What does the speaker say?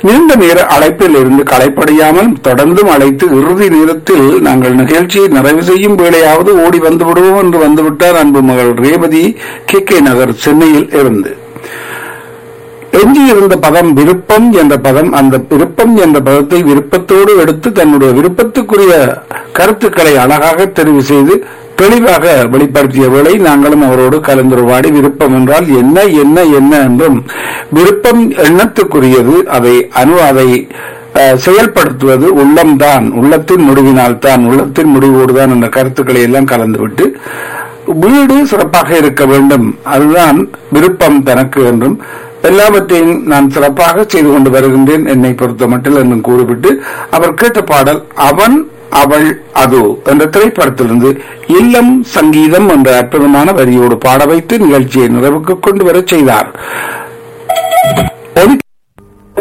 நீண்ட நேர அழைப்பில் இருந்து களைப்படையாமல் தொடர்ந்தும் அழைத்து இறுதி நேரத்தில் நாங்கள் நிகழ்ச்சியை நிறைவு செய்யும் வேளையாவது ஓடி வந்து விடுவோம் என்று வந்துவிட்டார் அன்பு மகள் ரேவதி கே கே நகர் சென்னையில் இருந்து எஞ்சியிருந்த பதம் விருப்பம் என்ற பதம் அந்த விருப்பம் என்ற பதத்தை விருப்பத்தோடு எடுத்து தன்னுடைய விருப்பத்துக்குரிய கருத்துக்களை அழகாக தெரிவு செய்து தெளிவாக வெளிப்படுத்திய வேளை நாங்களும் அவரோடு கலந்துரையாடி விருப்பம் என்றால் என்ன என்ன என்ன என்றும் விருப்பம் எண்ணத்துக்குரியது அதை அனு அதை அஹ், செயல்படுத்துவது உள்ளம்தான் உள்ளத்தின் முடிவினால் தான் உள்ளத்தின் முடிவோடு தான் என்ற கருத்துக்களை எல்லாம் கலந்துவிட்டு வீடு சிறப்பாக இருக்க வேண்டும் அதுதான் விருப்பம் தனக்கு என்றும் எல்லாவற்றையும் நான் சிறப்பாக செய்து கொண்டு வருகின்றேன் என்னை பொறுத்த மட்டில் என்றும் கூறிவிட்டு அவர் கேட்ட பாடல் அவன் அவள் அது என்ற திரைப்படத்திலிருந்து இல்லம் சங்கீதம் என்ற அற்புதமான வரியோடு பாட வைத்து நிகழ்ச்சியை நிறைவுக்கு கொண்டு வரச் செய்தார் ஒலி